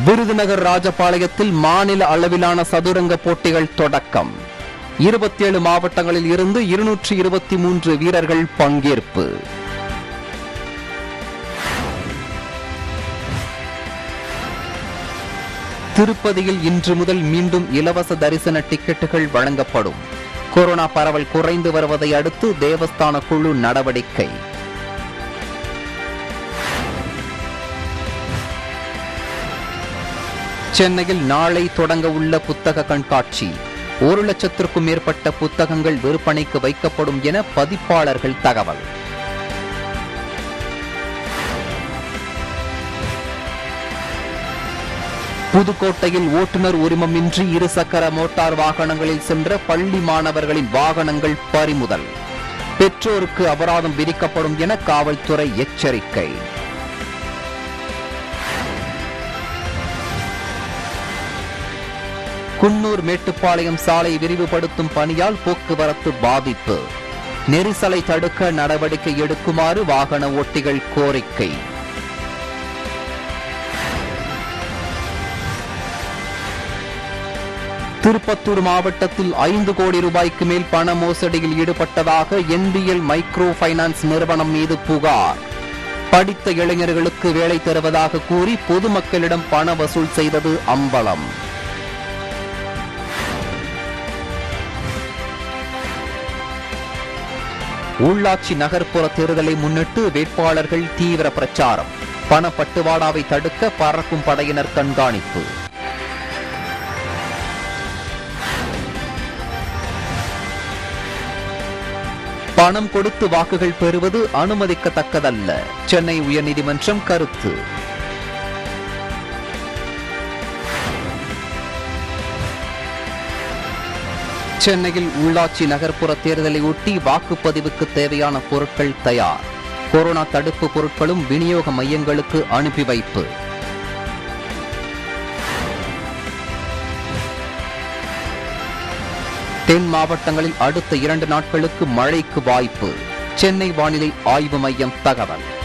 விருதுநகர் ராஜபாளையத்தில் மாநில அளவிலான சதுரங்க போட்டிகள் தொடக்கம் இருபத்தேழு மாவட்டங்களில் இருந்து இருநூற்றி இருபத்தி மூன்று வீரர்கள் பங்கேற்பு திருப்பதியில் இன்று முதல் மீண்டும் இலவச தரிசன டிக்கெட்டுகள் வழங்கப்படும் கொரோனா பரவல் குறைந்து வருவதை அடுத்து தேவஸ்தான குழு நடவடிக்கை சென்னையில் நாளை தொடங்க உள்ள புத்தக கண்காட்சி ஒரு லட்சத்திற்கும் மேற்பட்ட புத்தகங்கள் விற்பனைக்கு வைக்கப்படும் என பதிப்பாளர்கள் தகவல் புதுக்கோட்டையில் ஓட்டுநர் உரிமமின்றி இருசக்கர மோட்டார் வாகனங்களில் சென்ற பள்ளி மாணவர்களின் வாகனங்கள் பறிமுதல் பெற்றோருக்கு அபராதம் விதிக்கப்படும் என காவல்துறை எச்சரிக்கை குன்னூர் மேட்டுப்பாளையம் சாலை விரிவுபடுத்தும் பணியால் போக்குவரத்து பாதிப்பு நெரிசலை தடுக்க நடவடிக்கை எடுக்குமாறு வாகன ஓட்டிகள் கோரிக்கை திருப்பத்தூர் மாவட்டத்தில் ஐந்து கோடி ரூபாய்க்கு மேல் பண மோசடியில் ஈடுபட்டதாக என்பிஎல் மைக்ரோ ஃபைனான்ஸ் நிறுவனம் மீது புகார் படித்த இளைஞர்களுக்கு வேலை தருவதாக கூறி பொதுமக்களிடம் பண வசூல் செய்தது அம்பலம் உள்ளாட்சி நகர்ப்புற தேர்தலை முன்னிட்டு வேட்பாளர்கள் தீவிர பிரச்சாரம் பணப்பட்டுவாடாவை தடுக்க பறக்கும் படையினர் கண்காணிப்பு பணம் கொடுத்து வாக்குகள் பெறுவது அனுமதிக்கத்தக்கதல்ல சென்னை உயர்நீதிமன்றம் கருத்து சென்னையில் உள்ளாட்சி நகர்ப்புற தேர்தலை ஒட்டி வாக்குப்பதிவுக்கு தேவையான பொருட்கள் தயார் கொரோனா தடுப்பு பொருட்களும் விநியோக மையங்களுக்கு அனுப்பி வைப்பு தென் மாவட்டங்களில் அடுத்த இரண்டு நாட்களுக்கு மழைக்கு வாய்ப்பு சென்னை வானிலை ஆய்வு மையம் தகவல்